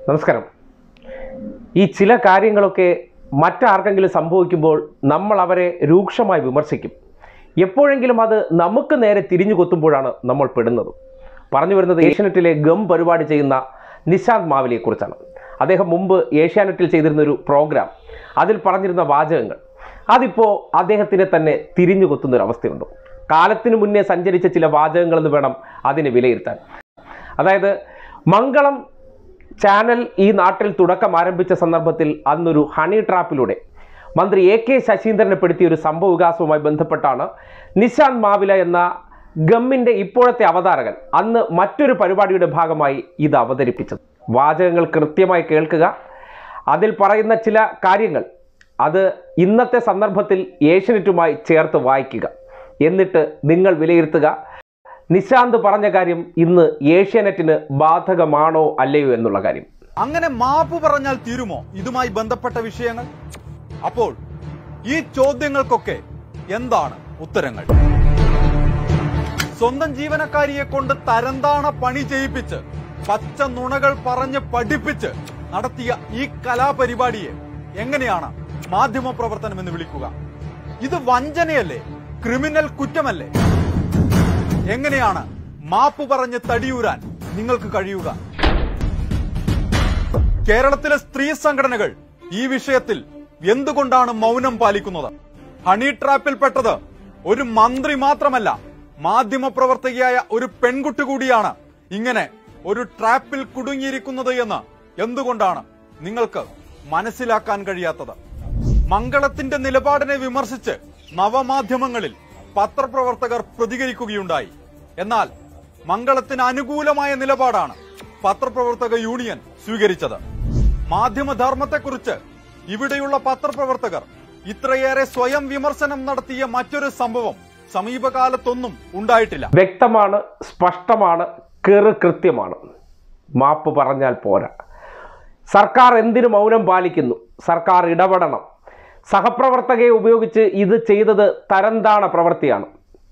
നമസ്കാരം ഈ ചില കാര്യങ്ങളൊക്കെ മറ്റാർക്കെങ്കിലും സംഭവിക്കുമ്പോൾ നമ്മൾ അവരെ രൂക്ഷമായി വിമർശിക്കും എപ്പോഴെങ്കിലും അത് നമുക്ക് നേരെ തിരിഞ്ഞു കൊത്തുമ്പോഴാണ് നമ്മൾ പെടുന്നത് പറഞ്ഞു വരുന്നത് ഏഷ്യാനെറ്റിലെ ഗം പരിപാടി ചെയ്യുന്ന നിശാന്ത് മാവലിയെക്കുറിച്ചാണ് അദ്ദേഹം മുമ്പ് ഏഷ്യാനെറ്റിൽ ചെയ്തിരുന്ന ഒരു പ്രോഗ്രാം അതിൽ പറഞ്ഞിരുന്ന വാചകങ്ങൾ അതിപ്പോൾ അദ്ദേഹത്തിനെ തന്നെ തിരിഞ്ഞു കൊത്തുന്ന ഒരു അവസ്ഥയുണ്ട് കാലത്തിന് മുന്നേ സഞ്ചരിച്ച ചില വാചകങ്ങളെന്ന് വേണം അതിനെ വിലയിരുത്താൻ അതായത് മംഗളം ചാനൽ ഈ നാട്ടിൽ തുടക്കം ആരംഭിച്ച സന്ദർഭത്തിൽ അന്നൊരു ഹണി ട്രാപ്പിലൂടെ മന്ത്രി എ കെ ശശീന്ദ്രനെ പെടുത്തിയ ഒരു സംഭവ വികാസവുമായി ബന്ധപ്പെട്ടാണ് നിശാന്ത് മാവില എന്ന ഗമ്മിൻ്റെ ഇപ്പോഴത്തെ അവതാരകൻ അന്ന് മറ്റൊരു പരിപാടിയുടെ ഭാഗമായി ഇത് അവതരിപ്പിച്ചത് വാചകങ്ങൾ കൃത്യമായി കേൾക്കുക അതിൽ പറയുന്ന ചില കാര്യങ്ങൾ അത് ഇന്നത്തെ സന്ദർഭത്തിൽ ഏഷ്യനെറ്റുമായി ചേർത്ത് വായിക്കുക എന്നിട്ട് നിങ്ങൾ വിലയിരുത്തുക നിശാന്ത് പറഞ്ഞ കാര്യം ഇന്ന് ഏഷ്യാനെറ്റിന് ബാധകമാണോ അല്ലയോ എന്നുള്ള കാര്യം അങ്ങനെ മാപ്പ് പറഞ്ഞാൽ തീരുമോ ഇതുമായി ബന്ധപ്പെട്ട വിഷയങ്ങൾ അപ്പോൾ ഈ ചോദ്യങ്ങൾക്കൊക്കെ എന്താണ് ഉത്തരങ്ങൾ സ്വന്തം ജീവനക്കാരിയെ കൊണ്ട് തരംതാണ പണി ചെയ്യിപ്പിച്ച് പച്ച നുണകൾ പറഞ്ഞ് പഠിപ്പിച്ച് നടത്തിയ ഈ കലാപരിപാടിയെ എങ്ങനെയാണ് മാധ്യമ പ്രവർത്തനം എന്ന് വിളിക്കുക ഇത് വഞ്ചനയല്ലേ ക്രിമിനൽ കുറ്റമല്ലേ എങ്ങനെയാണ് മാപ്പ് പറഞ്ഞ് തടിയൂരാൻ നിങ്ങൾക്ക് കഴിയുക കേരളത്തിലെ സ്ത്രീ സംഘടനകൾ ഈ വിഷയത്തിൽ എന്തുകൊണ്ടാണ് മൗനം പാലിക്കുന്നത് ഹണി ട്രാപ്പിൽപ്പെട്ടത് ഒരു മന്ത്രി മാത്രമല്ല മാധ്യമപ്രവർത്തകയായ ഒരു പെൺകുട്ടി കൂടിയാണ് ഇങ്ങനെ ഒരു ട്രാപ്പിൽ കുടുങ്ങിയിരിക്കുന്നത് എന്ന് എന്തുകൊണ്ടാണ് നിങ്ങൾക്ക് മനസ്സിലാക്കാൻ കഴിയാത്തത് മംഗളത്തിന്റെ നിലപാടിനെ വിമർശിച്ച് നവമാധ്യമങ്ങളിൽ പത്രപ്രവർത്തകർ പ്രതികരിക്കുകയുണ്ടായി എന്നാൽ മംഗളത്തിന് അനുകൂലമായ നിലപാടാണ് പത്രപ്രവർത്തക യൂണിയൻ സ്വീകരിച്ചത് മാധ്യമധർമ്മത്തെക്കുറിച്ച് ഇവിടെയുള്ള പത്രപ്രവർത്തകർ ഇത്രയേറെ സ്വയം വിമർശനം നടത്തിയ മറ്റൊരു സംഭവം സമീപകാലത്തൊന്നും ഉണ്ടായിട്ടില്ല വ്യക്തമാണ് സ്പഷ്ടമാണ് കെറു കൃത്യമാണ് മാപ്പ് പറഞ്ഞാൽ പോരാ സർക്കാർ എന്തിനു മൗനം പാലിക്കുന്നു സർക്കാർ ഇടപെടണം സഹപ്രവർത്തകയെ ഉപയോഗിച്ച് ഇത് ചെയ്തത് തരംതാണ പ്രവൃത്തിയാണ്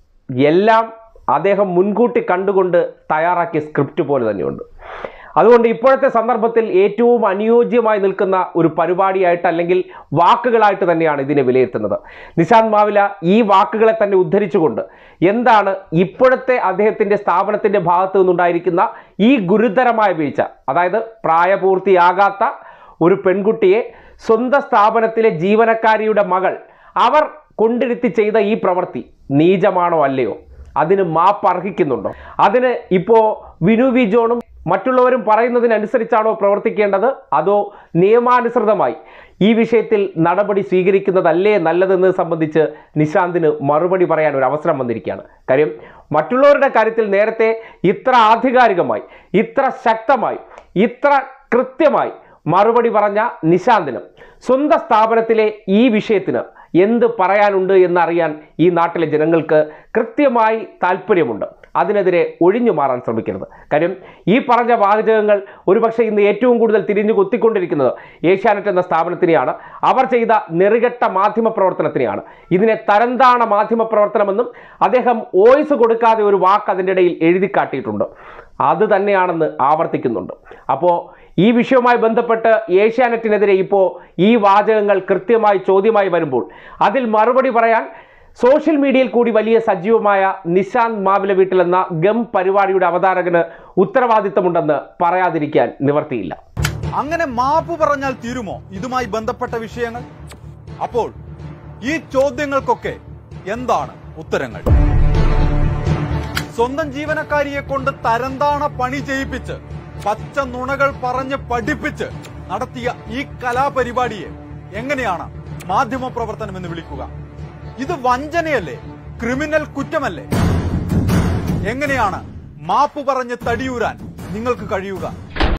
എല്ലാം അദ്ദേഹം മുൻകൂട്ടി കണ്ടുകൊണ്ട് തയ്യാറാക്കിയ സ്ക്രിപ്റ്റ് പോലെ തന്നെയുണ്ട് അതുകൊണ്ട് ഇപ്പോഴത്തെ സന്ദർഭത്തിൽ ഏറ്റവും അനുയോജ്യമായി നിൽക്കുന്ന ഒരു പരിപാടിയായിട്ട് അല്ലെങ്കിൽ വാക്കുകളായിട്ട് തന്നെയാണ് ഇതിനെ വിലയിരുത്തുന്നത് നിശാന്ത് മാവില ഈ വാക്കുകളെ തന്നെ ഉദ്ധരിച്ചുകൊണ്ട് എന്താണ് ഇപ്പോഴത്തെ അദ്ദേഹത്തിൻ്റെ സ്ഥാപനത്തിൻ്റെ ഭാഗത്തു നിന്നുണ്ടായിരിക്കുന്ന ഈ ഗുരുതരമായ വീഴ്ച അതായത് പ്രായപൂർത്തിയാകാത്ത ഒരു പെൺകുട്ടിയെ സ്വന്തം സ്ഥാപനത്തിലെ ജീവനക്കാരിയുടെ മകൾ അവർ കൊണ്ടിരുത്തി ചെയ്ത ഈ പ്രവൃത്തി നീചമാണോ അല്ലയോ അതിന് മാപ്പ് അർഹിക്കുന്നുണ്ടോ അതിന് ഇപ്പോൾ വിനു വി ജോണും മറ്റുള്ളവരും പറയുന്നതിനനുസരിച്ചാണോ പ്രവർത്തിക്കേണ്ടത് അതോ നിയമാനുസൃതമായി ഈ വിഷയത്തിൽ നടപടി സ്വീകരിക്കുന്നതല്ലേ നല്ലതെന്ന് സംബന്ധിച്ച് നിശാന്തിന് മറുപടി പറയാൻ ഒരു അവസരം വന്നിരിക്കുകയാണ് കാര്യം മറ്റുള്ളവരുടെ കാര്യത്തിൽ നേരത്തെ ഇത്ര ആധികാരികമായി ഇത്ര ശക്തമായി ഇത്ര കൃത്യമായി മറുപടി പറഞ്ഞ നിശാന്തിന് സ്വന്തം സ്ഥാപനത്തിലെ ഈ വിഷയത്തിന് എന്ത് പറയാനുണ്ട് എന്നറിയാൻ ഈ നാട്ടിലെ ജനങ്ങൾക്ക് കൃത്യമായി താല്പര്യമുണ്ട് അതിനെതിരെ ഒഴിഞ്ഞു മാറാൻ ശ്രമിക്കരുത് കാര്യം ഈ പറഞ്ഞ വാചകങ്ങൾ ഒരുപക്ഷെ ഇന്ന് ഏറ്റവും കൂടുതൽ തിരിഞ്ഞു കൊത്തിക്കൊണ്ടിരിക്കുന്നത് ഏഷ്യാനെറ്റ് എന്ന സ്ഥാപനത്തിനെയാണ് അവർ ചെയ്ത നെറുകെട്ട മാധ്യമ പ്രവർത്തനത്തിനെയാണ് ഇതിനെ തരംതാണ മാധ്യമ പ്രവർത്തനമെന്നും അദ്ദേഹം വോയിസ് കൊടുക്കാതെ ഒരു വാക്ക് അതിൻ്റെ ഇടയിൽ എഴുതി കാട്ടിയിട്ടുണ്ട് അത് തന്നെയാണെന്ന് ആവർത്തിക്കുന്നുണ്ട് അപ്പോൾ ഈ വിഷയവുമായി ബന്ധപ്പെട്ട് ഏഷ്യാനെറ്റിനെതിരെ ഇപ്പോൾ ഈ വാചകങ്ങൾ കൃത്യമായി ചോദ്യമായി വരുമ്പോൾ അതിൽ മറുപടി പറയാൻ സോഷ്യൽ മീഡിയയിൽ കൂടി വലിയ സജീവമായ നിശാന്ത് മാവില വീട്ടിൽ എന്ന ഗം പരിപാടിയുടെ അവതാരകന് ഉത്തരവാദിത്തമുണ്ടെന്ന് പറയാതിരിക്കാൻ നിവർത്തിയില്ല അങ്ങനെ മാപ്പ് പറഞ്ഞാൽ തീരുമോ ഇതുമായി ബന്ധപ്പെട്ട വിഷയങ്ങൾ അപ്പോൾ ഈ ചോദ്യങ്ങൾക്കൊക്കെ എന്താണ് ഉത്തരങ്ങൾ സ്വന്തം ജീവനക്കാരിയെ കൊണ്ട് തരംതാണ പണി ചെയ്യിപ്പിച്ച് പച്ച നുണകൾ പറഞ്ഞ് പഠിപ്പിച്ച് നടത്തിയ ഈ കലാപരിപാടിയെ എങ്ങനെയാണ് മാധ്യമ പ്രവർത്തനം എന്ന് വിളിക്കുക ഇത് വഞ്ചനയല്ലേ ക്രിമിനൽ കുറ്റമല്ലേ എങ്ങനെയാണ് മാപ്പ് പറഞ്ഞ് തടിയൂരാൻ നിങ്ങൾക്ക് കഴിയുക